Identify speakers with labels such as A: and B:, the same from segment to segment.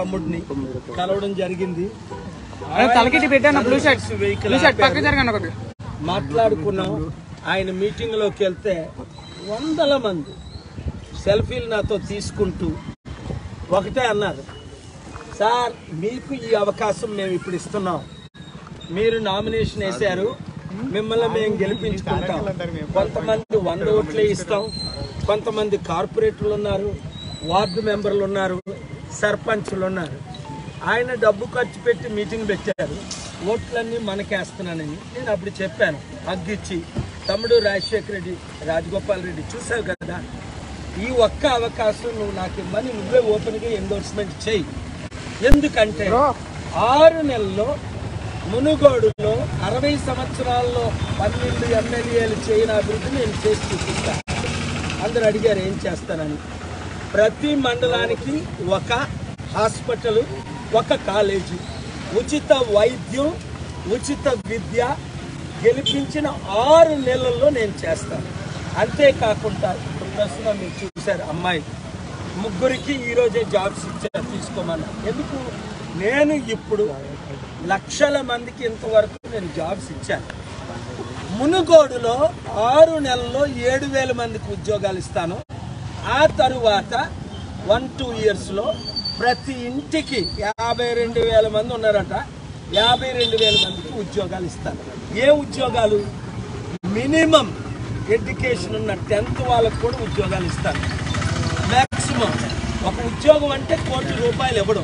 A: తమ్ముడిని కలవడం జరిగింది
B: తలకిటి పెట్టాను blue shirt
A: vehicle
B: blue shirt పక్క జరగండి ఒకటి
A: మాట్లాడుకున్నాం ఆయన మీటింగ్లోకి వెళ్తే వందల మంది సెల్ఫీలు నాతో తీసుకుంటూ ఒకటే అన్నారు సార్ మీకు ఈ అవకాశం మేము ఇప్పుడు ఇస్తున్నాం మీరు నామినేషన్ వేశారు మిమ్మల్ని మేము గెలిపించుకుంటాం కొంతమంది వంద ఓట్లే ఇస్తాం కొంతమంది కార్పొరేటర్లు ఉన్నారు వార్డు మెంబర్లు ఉన్నారు సర్పంచ్లు ఉన్నారు ఆయన డబ్బు ఖర్చు పెట్టి మీటింగ్ పెట్టారు ఓట్లన్నీ మనకేస్తున్నానని నేను అప్పుడు చెప్పాను అగ్గిచ్చి తమ్ముడు రాజశేఖర రెడ్డి రాజగోపాల్ రెడ్డి చూసావు కదా ఈ ఒక్క అవకాశం నువ్వు నాకు ఇవ్వని నువ్వే ఓపెన్గా ఎండోర్స్మెంట్ చేయి ఎందుకంటే ఆరు నెలల్లో మునుగోడులో అరవై సంవత్సరాల్లో పన్నెండు ఎమ్మెల్యేలు చేయని అభివృద్ధి నేను చేసి చూపిస్తాను అందరు అడిగారు ఏం చేస్తానని ప్రతి మండలానికి ఒక హాస్పిటల్ ఒక కాలేజీ ఉచిత వైద్యం ఉచిత విద్య గెలిపించిన ఆరు నెలల్లో నేను చేస్తాను అంతేకాకుండా ఇప్పుడు ప్రస్తుతం మీరు చూశారు అమ్మాయి ముగ్గురికి ఈరోజే జాబ్స్ ఇచ్చారు తీసుకోమన్నా ఎందుకు నేను ఇప్పుడు లక్షల మందికి ఇంతవరకు నేను జాబ్స్ ఇచ్చాను మునుగోడులో ఆరు నెలల్లో ఏడు వేల మందికి ఉద్యోగాలు ఇస్తాను ఆ తరువాత వన్ టూ ఇయర్స్లో ప్రతి ఇంటికి యాభై రెండు వేల మంది ఉన్నారట యాభై రెండు వేల మందికి ఉద్యోగాలు ఇస్తాను ఏ ఉద్యోగాలు మినిమం ఎడ్యుకేషన్ ఉన్న టెన్త్ వాళ్ళకు కూడా ఉద్యోగాలు ఇస్తాను మ్యాక్సిమం ఒక ఉద్యోగం అంటే కోటి రూపాయలు ఇవ్వడం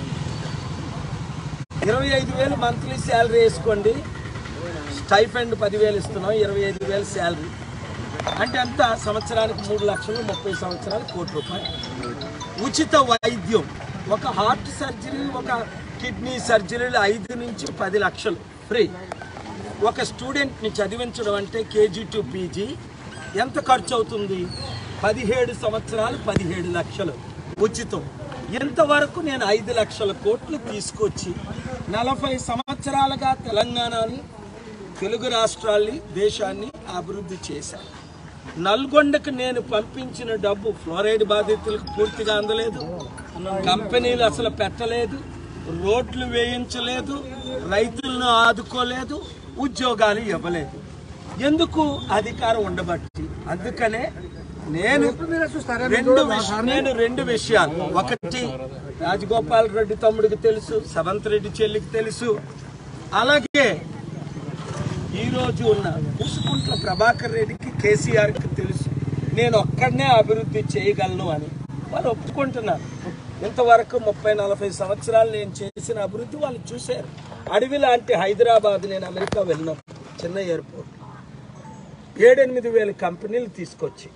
A: ఇరవై ఐదు వేలు మంత్లీ శాలరీ వేసుకోండి స్టైఫండ్ పదివేలు ఇస్తున్నాం ఇరవై ఐదు వేలు శాలరీ అంటే అంత సంవత్సరానికి మూడు లక్షలు ముప్పై సంవత్సరాలు కోటి రూపాయలు ఉచిత వైద్యం ఒక హార్ట్ సర్జరీ ఒక కిడ్నీ సర్జరీలు ఐదు నుంచి పది లక్షలు ఫ్రీ ఒక స్టూడెంట్ని చదివించడం అంటే కేజీ టు పీజీ ఎంత ఖర్చు అవుతుంది పదిహేడు సంవత్సరాలు పదిహేడు లక్షలు ఉచితం ఇంతవరకు నేను ఐదు లక్షల కోట్లు తీసుకొచ్చి నలభై సంవత్సరాలుగా తెలంగాణని తెలుగు రాష్ట్రాల్ని దేశాన్ని అభివృద్ధి చేశాను నల్గొండకు నేను పంపించిన డబ్బు ఫ్లోరైడ్ బాధితులకు పూర్తిగా అందలేదు కంపెనీలు అసలు పెట్టలేదు రోడ్లు వేయించలేదు రైతులను ఆదుకోలేదు ఉద్యోగాలు ఇవ్వలేదు ఎందుకు అధికారం ఉండబట్టి అందుకనే నేను రెండు విష- నేను రెండు విషయాలు ఒకటి రాజగోపాల్ రెడ్డి తమ్ముడికి తెలుసు సవంత్ రెడ్డి చెల్లికి తెలుసు అలాగే ఈ రోజు ఉన్న పుసుకుంట్ల ప్రభాకర్ రెడ్డికి కేసీఆర్కి తెలుసు నేను ఒక్కడనే అభివృద్ధి చేయగలను అని వాళ్ళు ఒప్పుకుంటున్నారు ఇంతవరకు ముప్పై నలభై సంవత్సరాలు నేను చేసిన అభివృద్ధి వాళ్ళు చూశారు అడవి లాంటి హైదరాబాద్ నేను అమెరికా వెళ్ళినాం చిన్న ఎయిర్పోర్ట్ ఏడెనిమిది వేల కంపెనీలు తీసుకొచ్చి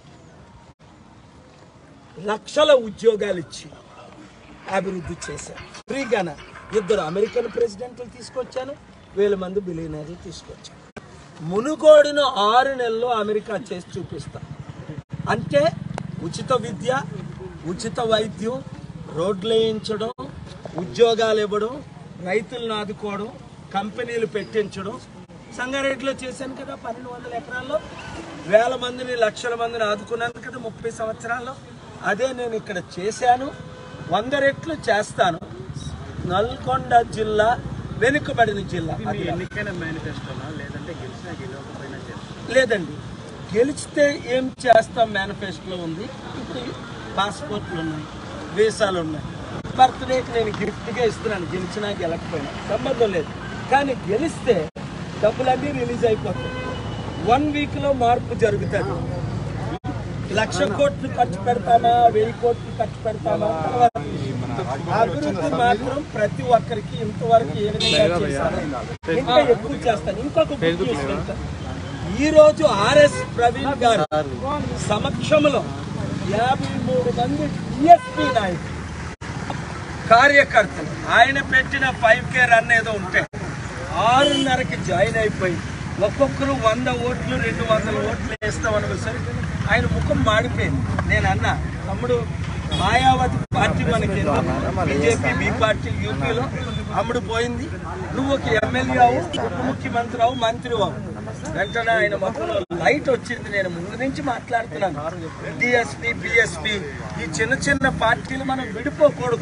A: లక్షల ఉద్యోగాలు ఇచ్చి అభివృద్ధి చేశాను ఫ్రీగాన ఇద్దరు అమెరికన్ ప్రెసిడెంట్లు తీసుకొచ్చాను వేల మంది బిలియనర్లు తీసుకొచ్చాను మునుగోడును ఆరు నెలల్లో అమెరికా చేసి చూపిస్తా అంటే ఉచిత విద్య ఉచిత వైద్యం రోడ్లు వేయించడం ఉద్యోగాలు ఇవ్వడం రైతులను ఆదుకోవడం కంపెనీలు పెట్టించడం సంగారెడ్డిలో చేశాను కదా పన్నెండు వందల ఎకరాల్లో వేల మందిని లక్షల మందిని ఆదుకున్నాను కదా ముప్పై సంవత్సరాల్లో అదే నేను ఇక్కడ చేశాను వంద రెట్లు చేస్తాను నల్గొండ జిల్లా వెనుకబడిన జిల్లా అది
C: ఎన్నికైన మేనిఫెస్టోనా లేదంటే గెలిచినా గెలవకపోయినా చేస్తాం
A: లేదండి గెలిచితే ఏం చేస్తాం మేనిఫెస్టోలో ఉంది ఇప్పుడు పాస్పోర్ట్లు ఉన్నాయి వీసాలు ఉన్నాయి బర్త్డేకి నేను గిఫ్ట్గా ఇస్తున్నాను గెలిచినా గెలకపోయినా సంబంధం లేదు కానీ గెలిస్తే డబ్బులన్నీ రిలీజ్ అయిపోతాయి వన్ వీక్లో మార్పు జరుగుతుంది లక్ష కోట్లు ఖర్చు పెడతామా వెయ్యి కోట్లు ఖర్చు పెడతామా తర్వాత అభివృద్ధి మాత్రం ప్రతి ఒక్కరికి ఇంతవరకు ఏ విధంగా చేశాను ఇంకా ఎక్కువ చేస్తాను ఇంకొక గుడ్ న్యూస్ చెప్తాను. ఈ రోజు ఆర్ఎస్ ప్రవీణ్ గారు సమక్షంలో యాభై మూడు మంది టిఎస్పీ నాయకులు కార్యకర్తలు ఆయన పెట్టిన ఫైవ్ కే రన్ ఏదో ఉంటే ఆరున్నరకి జాయిన్ అయిపోయి ఒక్కొక్కరు వంద ఓట్లు రెండు వందల ఓట్లు వేస్తామని సరే ఆయన ముఖం మాడిపోయింది నేను అన్నా తమ్ముడు మాయావతి పార్టీ మనకి బీజేపీ బీ పార్టీ యూపీలో అమ్ముడు పోయింది నువ్వు ఒక ఎమ్మెల్యే అవు ఉప ముఖ్యమంత్రి అవు మంత్రి అవు వెంటనే ఆయన మొత్తంలో లైట్ వచ్చింది నేను ముందు నుంచి మాట్లాడుతున్నాను డిఎస్పీ బిఎస్పీ ఈ చిన్న చిన్న పార్టీలు మనం విడిపోకూడదు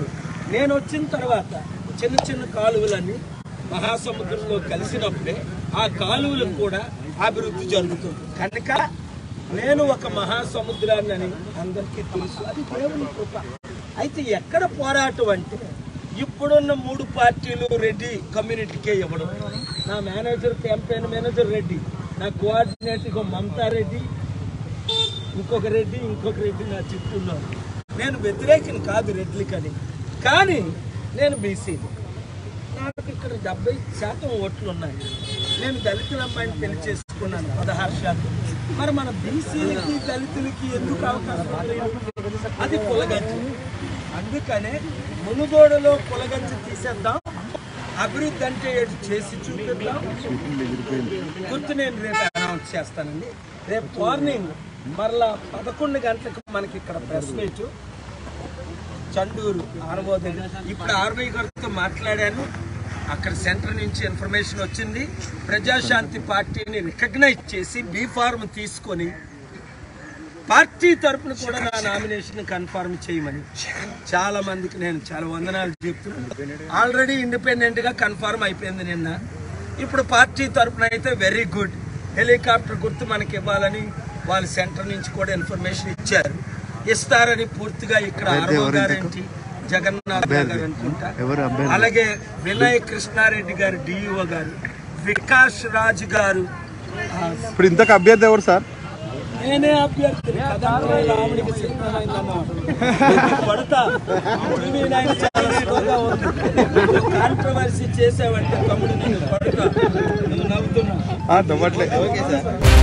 A: నేను వచ్చిన తర్వాత చిన్న చిన్న కాలువలన్నీ మహాసముద్రంలో కలిసినప్పుడే ఆ కాలువలకు కూడా అభివృద్ధి జరుగుతుంది కనుక నేను ఒక మహాసముద్రాన్ని అని అందరికీ తెలుసు అది దేవుని కృప అయితే ఎక్కడ పోరాటం అంటే ఇప్పుడున్న మూడు పార్టీలు రెడ్డి కమ్యూనిటీకే ఇవ్వడం నా మేనేజర్ క్యాంపెయిన్ మేనేజర్ రెడ్డి నా కోఆర్డినేటర్ మమతా రెడ్డి ఇంకొక రెడ్డి ఇంకొక రెడ్డి నా చుట్టూ ఉన్నారు నేను వ్యతిరేకిని కాదు రెడ్లకని కానీ నేను బీసీని నాకు ఇక్కడ డెబ్బై శాతం ఓట్లు ఉన్నాయి నేను దళితుల అమ్మాయిని పెళ్లి చేసుకున్నాను పదహారు శాతం మరి మన బీసీలకి దళితులకి ఎందుకు అవకాశం లేదు? అది కులగంజి అందుకనే మునుగోడలో కులగంజి తీసేద్దాం అభివృద్ధి అంటే ఏడు చేసి చూపిద్దాం గుర్తు నేను రేపు అనౌన్స్ చేస్తానండి రేపు మార్నింగ్ మరలా పదకొండు గంటలకు మనకి ఇక్కడ ప్రెస్ మీట్ చండూరు ఆర్వో దగ్గర ఇప్పుడు ఆర్వై గారితో మాట్లాడాను అక్కడ సెంటర్ నుంచి ఇన్ఫర్మేషన్ వచ్చింది ప్రజాశాంతి పార్టీని రికగ్నైజ్ చేసి బీ ఫార్మ్ తీసుకొని పార్టీ తరపున కూడా నా నామినేషన్ కన్ఫర్మ్ చేయమని చాలా మందికి నేను చాలా వందనాలు చెప్తున్నాను ఆల్రెడీ ఇండిపెండెంట్ గా కన్ఫర్మ్ అయిపోయింది నిన్న ఇప్పుడు పార్టీ తరపున అయితే వెరీ గుడ్ హెలికాప్టర్ గుర్తు మనకి ఇవ్వాలని వాళ్ళ సెంటర్ నుంచి కూడా ఇన్ఫర్మేషన్ ఇచ్చారు ఇస్తారని పూర్తిగా ఇక్కడ ఆర్ఓ గారేంటి జగన్నాథ్ గారు అనుకుంటా అలాగే వినయ్ కృష్ణారెడ్డి గారు డిఈఓ గారు వికాస్ రాజ్ గారు ఆ,
D: ఇప్పుడు ఇంతకు అభ్యర్థి ఎవరు సార్
A: నేనే అభ్యర్థి కదంలో రాముడికి సిద్ధమైందన్నమాట పడతా టీవీ నైన్ చాలా స్లోగా ఉంది కాంట్రవర్సీ చేసావంటే తమ్ముడు నేను పడతా నువ్వు నవ్వుతున్నావు
D: నవ్వట్లే ఓకే సార్